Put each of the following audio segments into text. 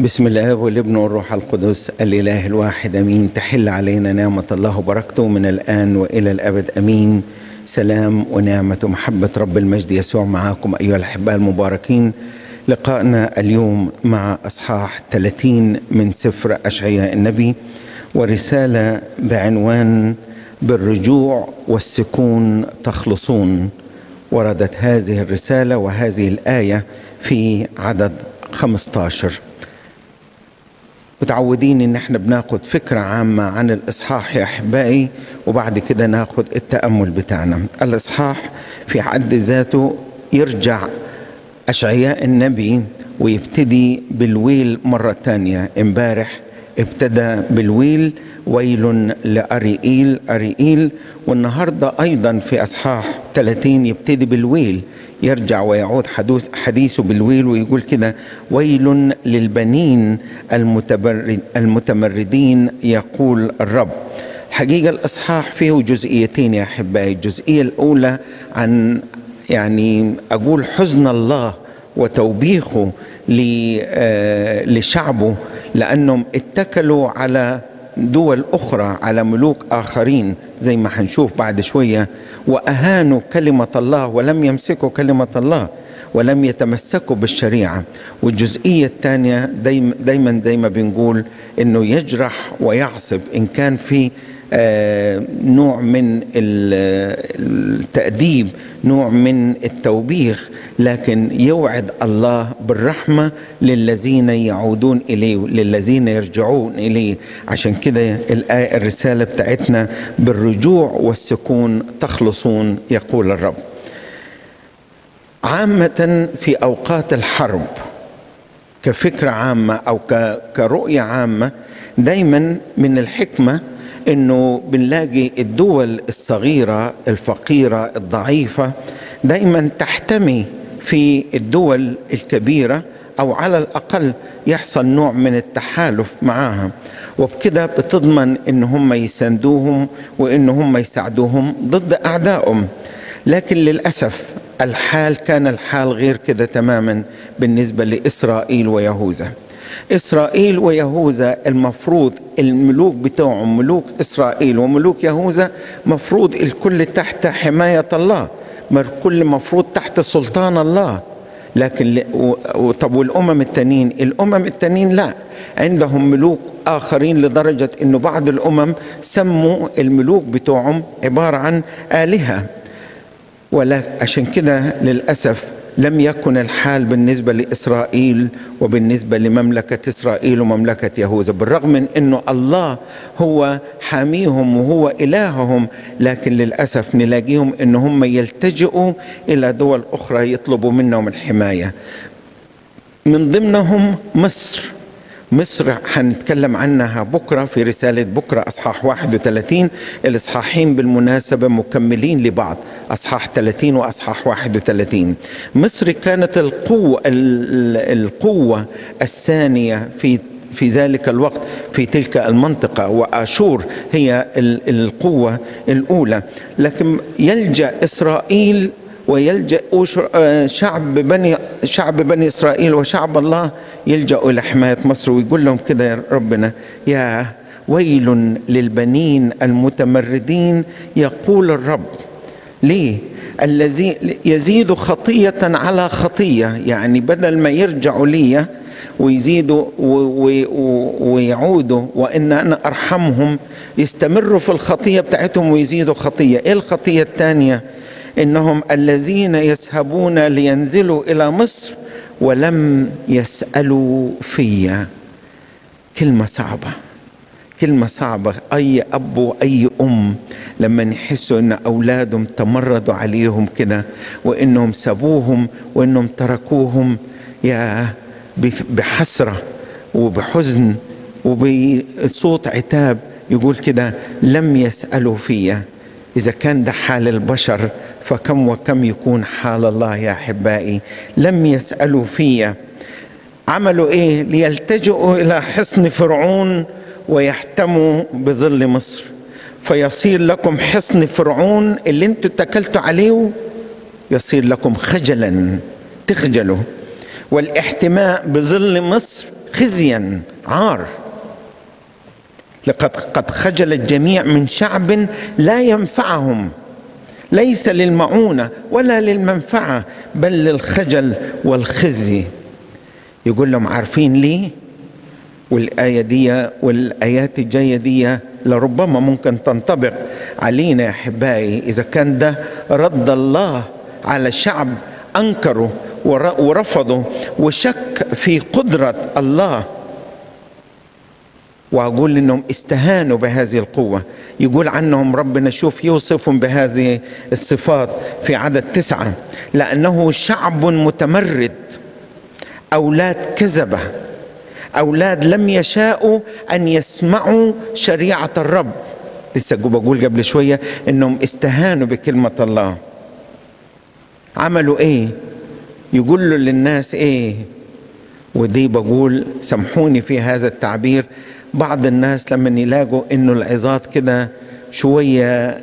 بسم الله والابن والروح القدس الاله الواحد امين تحل علينا نعمه الله وبركته من الان والى الابد امين سلام ونعمه ومحبه رب المجد يسوع معكم ايها الاحباء المباركين لقائنا اليوم مع اصحاح 30 من سفر اشعياء النبي ورساله بعنوان بالرجوع والسكون تخلصون وردت هذه الرساله وهذه الايه في عدد 15 متعودين ان احنا بناخد فكرة عامة عن الاصحاح يا احبائي وبعد كده ناخد التأمل بتاعنا الاصحاح في حد ذاته يرجع اشعياء النبي ويبتدي بالويل مرة تانية امبارح ابتدى بالويل ويل لأريئيل أريئيل والنهاردة أيضا في أصحاح 30 يبتدي بالويل يرجع ويعود حدوث حديثه بالويل ويقول كده ويل للبنين المتبرد المتمردين يقول الرب حقيقة الإصحاح فيه جزئيتين يا أحبائي الجزئية الأولى عن يعني أقول حزن الله وتوبيخه لشعبه لأنهم اتكلوا على دول أخرى على ملوك آخرين زي ما هنشوف بعد شوية وأهانوا كلمة الله ولم يمسكوا كلمة الله ولم يتمسكوا بالشريعة والجزئية الثانية دايما, دايما زي ما بنقول أنه يجرح ويعصب إن كان في آه نوع من التأديب نوع من التوبيخ لكن يوعد الله بالرحمة للذين يعودون إليه للذين يرجعون إليه عشان كده الآية الرسالة بتاعتنا بالرجوع والسكون تخلصون يقول الرب عامة في أوقات الحرب كفكرة عامة أو كرؤية عامة دايما من الحكمة انه بنلاقي الدول الصغيره الفقيره الضعيفه دايما تحتمي في الدول الكبيره او على الاقل يحصل نوع من التحالف معاها وبكده بتضمن ان هم يساندوهم وان هم يساعدوهم ضد اعدائهم لكن للاسف الحال كان الحال غير كده تماما بالنسبه لاسرائيل ويهوذا إسرائيل ويهوذا المفروض الملوك بتوعهم ملوك إسرائيل وملوك يهوذا مفروض الكل تحت حماية الله الكل مفروض تحت سلطان الله لكن طب والأمم التانيين الأمم التانيين لا عندهم ملوك آخرين لدرجة أنه بعض الأمم سموا الملوك بتوعهم عبارة عن آلهة ولكن عشان كده للأسف لم يكن الحال بالنسبة لإسرائيل وبالنسبة لمملكة إسرائيل ومملكة يهوذا بالرغم من أنه الله هو حاميهم وهو إلههم لكن للأسف نلاقيهم أن هم يلتجئوا إلى دول أخرى يطلبوا منهم الحماية من ضمنهم مصر مصر هنتكلم عنها بكرة في رسالة بكرة أصحاح 31 الإصحاحين بالمناسبة مكملين لبعض أصحاح 30 وأصحاح 31 مصر كانت القوة القوة الثانية في في ذلك الوقت في تلك المنطقة وآشور هي القوة الأولى لكن يلجأ إسرائيل ويلجا شعب بني شعب بني اسرائيل وشعب الله يلجأوا الى حمايه مصر ويقول لهم كده يا ربنا يا ويل للبنين المتمردين يقول الرب ليه الذي يزيد خطيه على خطيه يعني بدل ما يرجعوا لي ويزيدوا ويعودوا وان انا ارحمهم يستمروا في الخطيه بتاعتهم ويزيدوا خطيه ايه الخطيه الثانيه انهم الذين يذهبون لينزلوا الى مصر ولم يسالوا فيا كلمه صعبه كلمه صعبه اي اب واي ام لما يحسوا ان اولادهم تمردوا عليهم كده وانهم سابوهم وانهم تركوهم يا بحسره وبحزن وبصوت عتاب يقول كده لم يسالوا فيا اذا كان ده حال البشر فكم وكم يكون حال الله يا احبائي لم يسالوا فيا عملوا ايه ليلتجئوا الى حصن فرعون ويحتموا بظل مصر فيصير لكم حصن فرعون اللي انتوا اتكلتوا عليه يصير لكم خجلا تخجلوا والاحتماء بظل مصر خزيا عار لقد قد خجل الجميع من شعب لا ينفعهم ليس للمعونه ولا للمنفعه بل للخجل والخزي يقول لهم عارفين ليه والآية دي والآيات الجاية دي لربما ممكن تنطبق علينا يا أحبائي إذا كان ده رد الله على شعب أنكروا ورفضوا وشك في قدرة الله وأقول إنهم استهانوا بهذه القوة يقول عنهم ربنا شوف يوصفهم بهذه الصفات في عدد تسعة لأنه شعب متمرد أولاد كذبة أولاد لم يشاءوا أن يسمعوا شريعة الرب لسه بقول قبل شوية إنهم استهانوا بكلمة الله عملوا إيه يقول له للناس إيه ودي بقول سامحوني في هذا التعبير بعض الناس لما يلاقوا إنه العظات كده شوية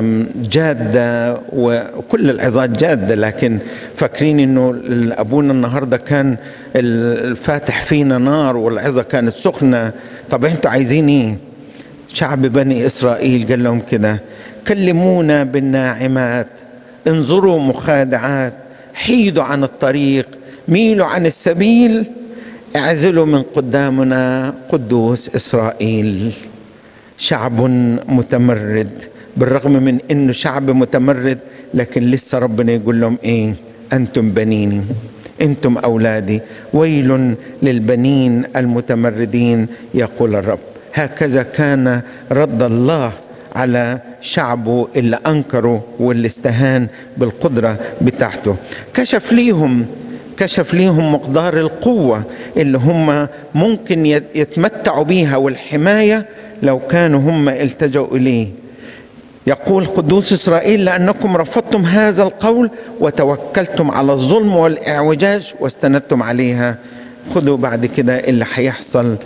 جادة وكل العظات جادة لكن فاكرين انه ابونا النهاردة كان الفاتح فينا نار والعظة كانت سخنة طب انتوا عايزين ايه شعب بني اسرائيل قال لهم كده كلمونا بالناعمات انظروا مخادعات حيدوا عن الطريق ميلوا عن السبيل اعزلوا من قدامنا قدوس اسرائيل شعب متمرد بالرغم من انه شعب متمرد لكن لسه ربنا يقول لهم ايه انتم بنيني انتم اولادي ويل للبنين المتمردين يقول الرب هكذا كان رد الله على شعبه اللي انكروا واللي استهان بالقدره بتاعته كشف ليهم كشف ليهم مقدار القوه اللي هم ممكن يتمتعوا بيها والحمايه لو كانوا هم التجوا اليه يقول قدوس اسرائيل لانكم رفضتم هذا القول وتوكلتم على الظلم والاعوجاج واستندتم عليها خذوا بعد كده اللي هيحصل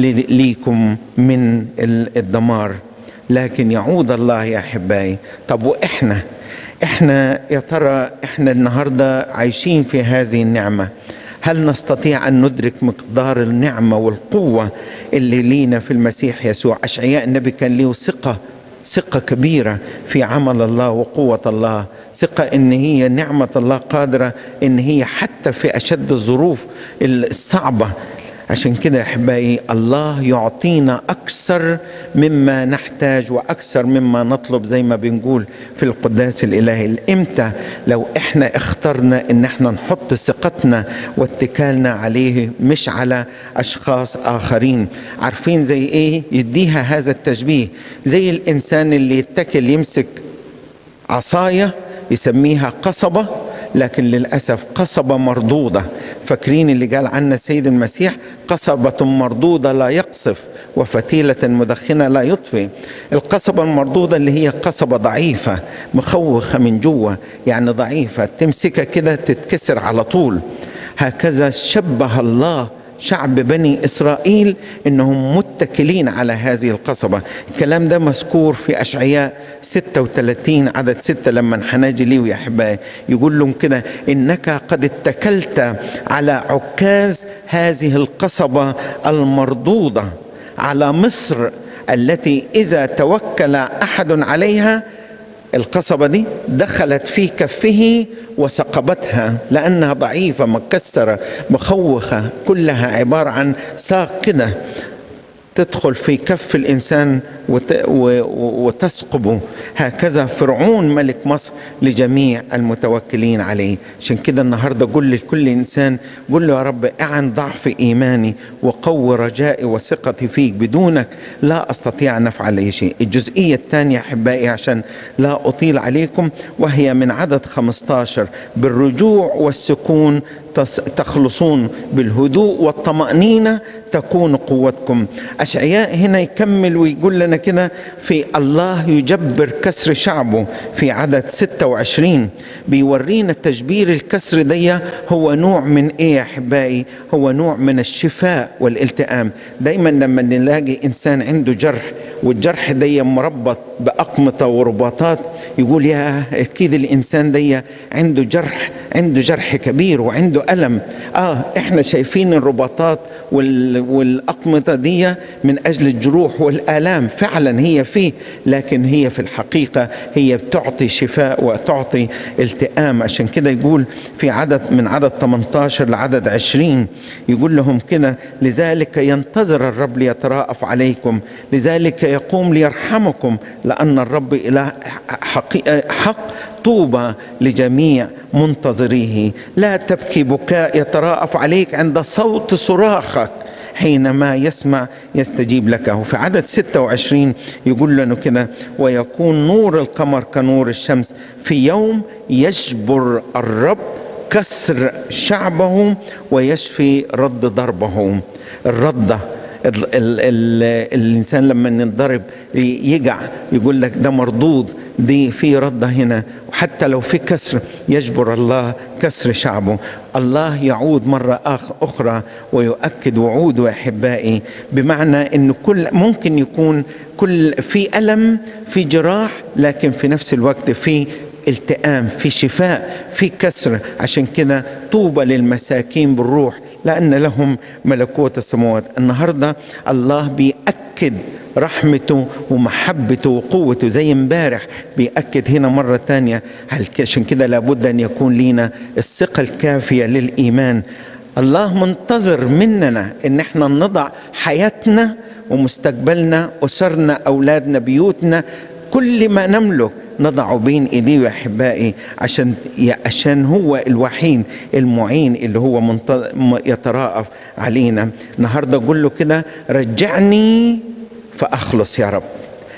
ليكم من الدمار لكن يعود الله يا احبائي طب واحنا احنا يا ترى احنا النهارده عايشين في هذه النعمه هل نستطيع ان ندرك مقدار النعمه والقوه اللي لينا في المسيح يسوع اشعياء النبي كان له ثقه ثقه كبيره في عمل الله وقوه الله ثقه ان هي نعمه الله قادره ان هي حتى في اشد الظروف الصعبه عشان كده يا احبائي الله يعطينا اكثر مما نحتاج واكثر مما نطلب زي ما بنقول في القداس الالهي امتى لو احنا اخترنا ان احنا نحط ثقتنا واتكالنا عليه مش على اشخاص اخرين عارفين زي ايه يديها هذا التشبيه زي الانسان اللي يتكل يمسك عصايه يسميها قصبه لكن للأسف قصبة مردودة فاكرين اللي قال عنا السيد المسيح قصبة مردودة لا يقصف وفتيلة مدخنة لا يطفئ القصبة المردودة اللي هي قصبة ضعيفة مخوخة من جوه يعني ضعيفة تمسكها كده تتكسر على طول هكذا شبه الله شعب بني اسرائيل انهم متكلين على هذه القصبه الكلام ده مذكور في اشعياء 36 عدد 6 لما حناجي ليه يا احبائي يقول لهم كده انك قد اتكلت على عكاز هذه القصبه المردوده على مصر التي اذا توكل احد عليها القصبة دي دخلت في كفه وسقبتها لأنها ضعيفة مكسرة مخوخة كلها عبارة عن ساق كده تدخل في كف الإنسان وت... و... وتثقبه هكذا فرعون ملك مصر لجميع المتوكلين عليه عشان كده النهاردة قل لكل إنسان قل له يا رب أعن ضعف إيماني وقو رجائي وثقتي فيك بدونك لا أستطيع أن أفعل أي شيء الجزئية الثانية أحبائي عشان لا أطيل عليكم وهي من عدد 15 بالرجوع والسكون تخلصون بالهدوء والطمأنينة تكون قوتكم أشعياء هنا يكمل ويقول لنا كده في الله يجبر كسر شعبه في عدد 26 بيورينا تجبير الكسر دي هو نوع من ايه يا احبائي هو نوع من الشفاء والالتئام دايما لما نلاقي انسان عنده جرح والجرح دي مربط بأقمطة ورباطات يقول يا أكيد الإنسان دي عنده جرح عنده جرح كبير وعنده عنده ألم آه إحنا شايفين الرباطات وال... والأقمطة دي من أجل الجروح والآلام فعلا هي فيه لكن هي في الحقيقة هي بتعطي شفاء وتعطي التئام عشان كده يقول في عدد من عدد 18 لعدد 20 يقول لهم كده لذلك ينتظر الرب ليتراءف عليكم لذلك يقوم ليرحمكم لأن الرب إله حقيقة حق طوبى لجميع منتظريه لا تبكي بكاء يتراءف عليك عند صوت صراخك حينما يسمع يستجيب لك وفي عدد 26 يقول لنا كده ويكون نور القمر كنور الشمس في يوم يجبر الرب كسر شعبه ويشفي رد ضربه الردة ال ال ال الإنسان لما ينضرب يجع يقول لك ده مردود دي في ردة هنا وحتى لو في كسر يجبر الله كسر شعبه الله يعود مرة أخرى ويؤكد وعوده أحبائي بمعنى أن كل ممكن يكون كل في ألم في جراح لكن في نفس الوقت في التئام في شفاء في كسر عشان كده طوبى للمساكين بالروح لأن لهم ملكوت السماوات النهاردة الله بيأكد رحمته ومحبته وقوته زي امبارح بيأكد هنا مرة تانية عشان كده لابد أن يكون لنا الثقة الكافية للإيمان الله منتظر مننا ان احنا نضع حياتنا ومستقبلنا اسرنا اولادنا بيوتنا كل ما نملك نضعه بين ايديه يا احبائي عشان عشان هو الوحيد المعين اللي هو منتظر يتراءف علينا النهارده اقول له كده رجعني فاخلص يا رب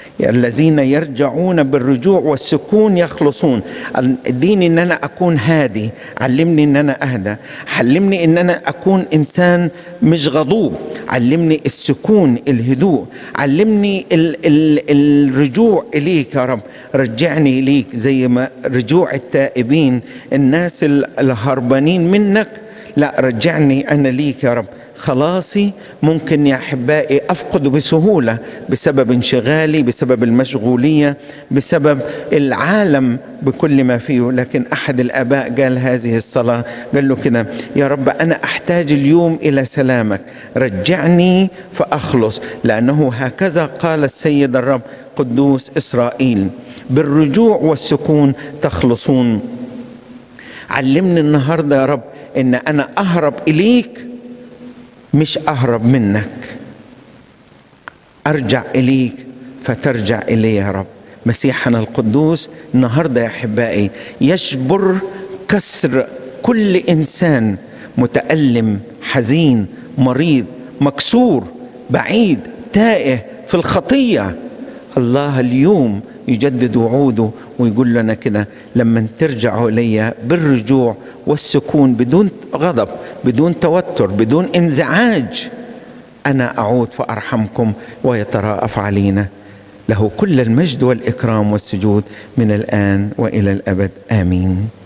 الذين يرجعون بالرجوع والسكون يخلصون اديني ان انا اكون هادي علمني ان انا اهدى علمني ان انا اكون انسان مش غضوب علمني السكون الهدوء علمني ال ال الرجوع اليك يا رب رجعني اليك زي ما رجوع التائبين الناس الهربانين منك لا رجعني انا ليك يا رب خلاصي ممكن يا احبائي افقده بسهوله بسبب انشغالي بسبب المشغوليه بسبب العالم بكل ما فيه لكن احد الاباء قال هذه الصلاه قال له كده يا رب انا احتاج اليوم الى سلامك رجعني فاخلص لانه هكذا قال السيد الرب قدوس اسرائيل بالرجوع والسكون تخلصون علمني النهارده يا رب ان انا اهرب اليك مش اهرب منك ارجع اليك فترجع الي يا رب مسيحنا القدوس النهارده يا احبائي يجبر كسر كل انسان متالم حزين مريض مكسور بعيد تائه في الخطيه الله اليوم يجدد وعوده ويقول لنا كده لما ترجعوا الي بالرجوع والسكون بدون غضب بدون توتر بدون انزعاج انا اعود فارحمكم ويتراءف علينا له كل المجد والاكرام والسجود من الان والى الابد امين